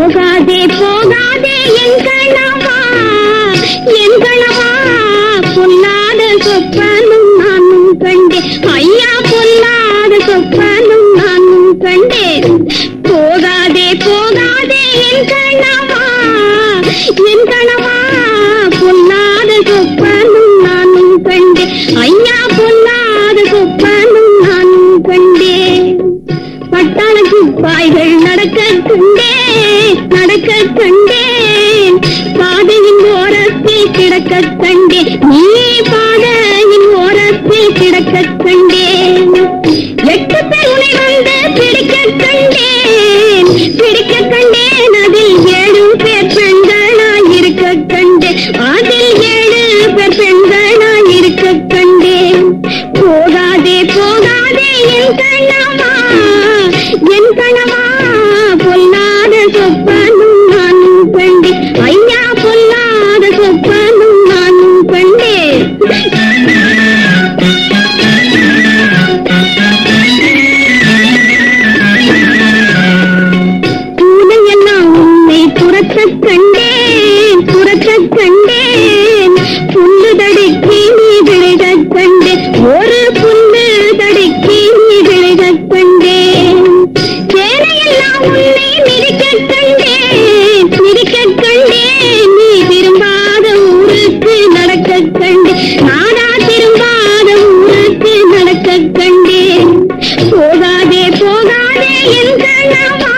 போகாதே போகாதே என் கணவா என் கணவா பொல்லாத சொப்பனும் நானும் கண்டேன் ஐயா பொல்லாத சொப்பனும் நானும் கண்டேன் போகாதே போகாதே என் கணவா என் கணவா பொல்லாத சொப்பனும் நானும் கண்டேன் ஐயா பொல்லாத சொப்பனும் நானும் கண்டேன் பட்டாள சிப்பாய்கள் நடக்க கண்டேன் நடக்க கண்டேன் பாதையின் ஓரத்தில் கிடக்க கண்டேன் நீ பாதையின் ஓரத்தில் கிடக்க கண்டேன் எட்டு பேர் உன்னை வந்து பிடிக்க கண்டேன் பிடிக்க கண்டேன் அதில் ஏழு பேர் பெண்களாய் இருக்க கண்டேன் அதில் ஏழு பேர் பெண்களாய் இருக்க கண்டேன் போகாதே போகாதே என் கண்ணவா என் கணவா பொல்லாத சொப்பனும் நானும் கண்டேன் ஐயா பொல்லாத சொப்பனும் நானும் கண்டேன் பூனையெல்லாம் உன்னை துரத்த கண்டேன் துரத்த கண்டேன் புல்லு தடுக்கி நீ விழுக கண்டேன் ஒரு புல்லு தடுக்கி நீ விழுக கண்டேன் சேனையெல்லாம் உன்னை மிதிக்க கண்டேன் மிதிக்க கண்டேன் நீ திரும்பாத ஊருக்கு நடக்க கண்டேன் நானா திரும்பாத ஊருக்கு நடக்க கண்டேன் போகாதே போகாதே என் கணவா